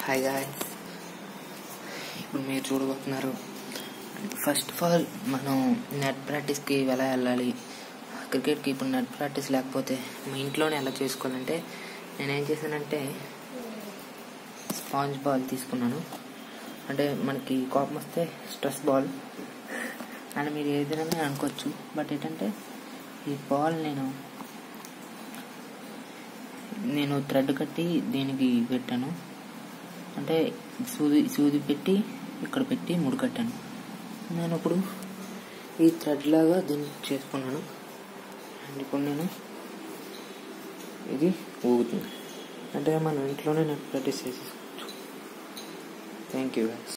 hi guy ఇప్పుడు మీరు చూడబోతున్నారు ఫస్ట్ ఆఫ్ ఆల్ మనం నెట్ ప్రాక్టీస్కి ఎలా వెళ్ళాలి క్రికెట్కి ఇప్పుడు నెట్ ప్రాక్టీస్ లేకపోతే మా ఇంట్లోనే ఎలా చేసుకోవాలంటే నేనేం చేశానంటే స్పాంజ్ బాల్ తీసుకున్నాను అంటే మనకి కోపం వస్తే స్ట్రెస్ బాల్ అని మీరు ఏదైనా అనుకోవచ్చు బట్ ఏంటంటే ఈ బాల్ నేను నేను థ్రెడ్ కట్టి దీనికి పెట్టాను అంటే సూది సూది పెట్టి ఇక్కడ పెట్టి ముడి కట్టాను నేను ఇప్పుడు ఈ థ్రెడ్ లాగా దీన్ని చేసుకున్నాను అండ్ ఇప్పుడు నేను ఇది ఊగుతుంది అంటే మనం ఇంట్లోనే నెట్ ప్రాక్టీస్ చేసేసుకోవచ్చు థ్యాంక్ యూ